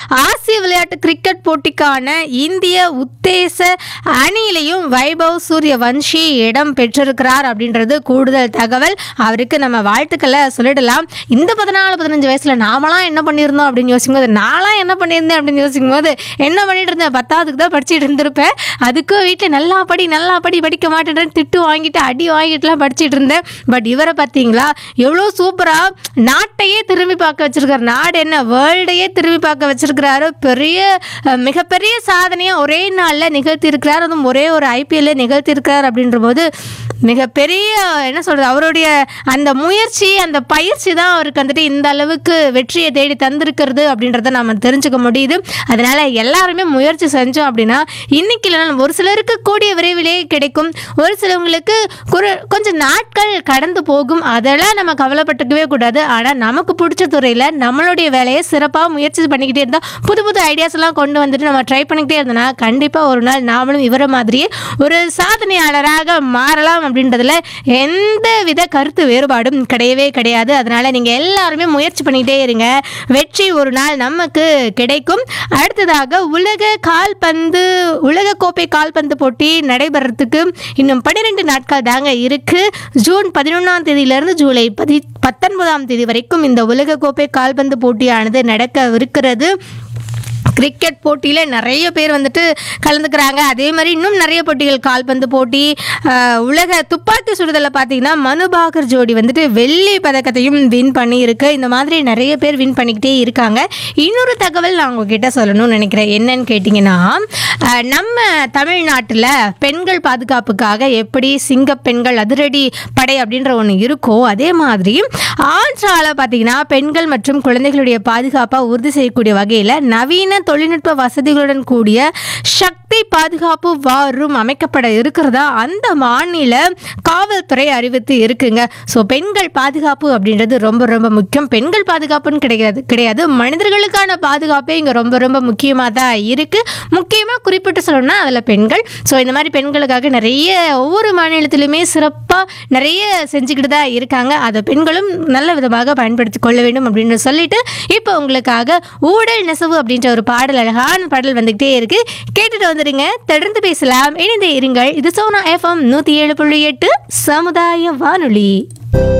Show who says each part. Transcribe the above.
Speaker 1: ஆசிய விளையாட்டு கிரிக்கெட் போட்டிக்கான இந்திய உத்தேச அணியிலையும் வைபவ் சூரியவன்ஷி இடம் பெற்றிருக்கிறார் அப்படின்றது கூடுதல் தகவல் அவருக்கு நம்ம வாழ்த்துக்களை சொல்லிடலாம் இந்த பதினாலு பதினஞ்சு வயசுல நாமலாம் என்ன பண்ணியிருந்தோம் அப்படின்னு யோசிக்கும் போது நான்லாம் என்ன பண்ணியிருந்தேன் அப்படின்னு யோசிக்கும் போது என்ன பண்ணிட்டு இருந்தேன் பத்தாவதுக்கு தான் படிச்சுட்டு இருந்திருப்பேன் அதுக்கும் வீட்டில் நல்லா படி நல்லா படி படிக்க மாட்டேன் திட்டு வாங்கிட்டு அடி வாங்கிட்டுலாம் படிச்சுட்டு இருந்தேன் பட் இவரை பார்த்தீங்களா எவ்வளோ சூப்பராக நாட்டையே திரும்பி பார்க்க வச்சிருக்காரு நாடு என்ன வேர்ல்டையே திரும்பி பார்க்க வச்சிருக்கிறாரு பெரிய அஹ், மிகப்பெரிய சாதனையை ஒரே நாளில் நிகழ்த்தி இருக்கிறார் அதுவும் ஒரே ஒரு ஐபிஎல்ல நிகழ்த்தி இருக்கிறார் அப்படின்ற போது மிகப்பெரிய என்ன சொல்றது அவருடைய அந்த முயற்சி அந்த பயிற்சி தான் அவருக்கு வந்துட்டு இந்த அளவுக்கு வெற்றியை தேடி தந்திருக்கிறது அப்படின்றத நாம தெரிஞ்சுக்க முடியுது அதனால எல்லாருமே முயற்சி செஞ்சோம் அப்படின்னா இன்னைக்கு இல்லைனாலும் ஒரு சிலருக்கு கூடிய விரைவிலேயே கிடைக்கும் ஒரு சிலவங்களுக்கு குறு கொஞ்சம் நாட்கள் கடந்து போகும் அதெல்லாம் நம்ம கவலைப்பட்டுக்கவே கூடாது ஆனால் நமக்கு பிடிச்ச துறையில் நம்மளுடைய வேலையை சிறப்பாக முயற்சி பண்ணிக்கிட்டே இருந்தால் புது புது ஐடியாஸ் எல்லாம் கொண்டு வந்துட்டு நம்ம ட்ரை பண்ணிக்கிட்டே இருந்தோம்னா கண்டிப்பாக ஒரு நாள் நாமளும் இவரை மாதிரியே ஒரு சாதனையாளராக மாறலாம் அப்படின்றதுல எந்த வித கருத்து வேறுபாடும் கிடையவே கிடையாது அதனால நீங்கள் எல்லாருமே முயற்சி பண்ணிக்கிட்டே இருங்க வெற்றி ஒரு நாள் நமக்கு கிடைக்கும் அடுத்ததாக உலக கால்பந்து உலக கோப்பை கால்பந்து போட்டி நடைபெறத்துக்கு இன்னும் பன்னிரெண்டு நாட்கள் தாங்க இருக்கு ஜூன் பதினொன்றாம் தேதியிலிருந்து ஜூலை பதி பத்தொன்பதாம் தேதி வரைக்கும் இந்த உலக கோப்பை கால்பந்து போட்டியானது நடக்கவிருக்கிறது கிரிக்கெட் போட்டியில் நிறைய பேர் வந்துட்டு கலந்துக்கிறாங்க அதே மாதிரி இன்னும் நிறைய போட்டிகள் கால்பந்து போட்டி ஆஹ், உலக துப்பாக்கி சுடுதலை பார்த்தீங்கன்னா மனுபாகர் ஜோடி வந்துட்டு வெள்ளி பதக்கத்தையும் வின் பண்ணியிருக்கு இந்த மாதிரி நிறைய பேர் வின் பண்ணிக்கிட்டே இருக்காங்க இன்னொரு தகவல் நான் உங்ககிட்ட சொல்லணும்னு நினைக்கிறேன் என்னன்னு கேட்டிங்கன்னா ஆஹ், நம்ம தமிழ்நாட்டில் பெண்கள் பாதுகாப்புக்காக எப்படி சிங்க பெண்கள் அதிரடி படை அப்படின்ற ஒன்று இருக்கோ அதே மாதிரி ஆந்திரால பார்த்தீங்கன்னா பெண்கள் மற்றும் குழந்தைகளுடைய பாதுகாப்பை உறுதி செய்யக்கூடிய வகையில் நவீன தொழில்நுட்ப வசதிகளுடன் கூடிய சக்தி பாதுகாப்பு வாரும் அமைக்கப்பட இருக்கிறதா அந்த மாநில காவல்துறை அறிவித்து இருக்குங்க ஸோ பெண்கள் பாதுகாப்பு அப்படின்றது ரொம்ப ரொம்ப முக்கியம் பெண்கள் பாதுகாப்புன்னு கிடையாது கிடையாது மனிதர்களுக்கான பாதுகாப்பே இங்கே ரொம்ப ரொம்ப முக்கியமாக தான் இருக்குது முக்கியமாக குறிப்பிட்டு சொல்லணும்னா அதில் பெண்கள் ஸோ இந்த மாதிரி பெண்களுக்காக நிறைய ஒவ்வொரு மாநிலத்திலுமே சிறப்பாக நிறைய செஞ்சுக்கிட்டு தான் இருக்காங்க அதை பெண்களும் நல்ல விதமாக பயன்படுத்தி கொள்ள வேண்டும் அப்படின்னு சொல்லிட்டு இப்போ உங்களுக்காக ஊழல் நெசவு அப்படின்ற ஒரு பாடல் அழகான பாடல் வந்துகிட்டே இருக்கு கேட்டுட்டு வந்துடுங்க தொடர்ந்து பேசலாம் இணைந்தே இருங்கள் இது சோனா எஃப்எம் நூற்றி ஏழு புள்ளி எட்டு சமுதாய வானொலி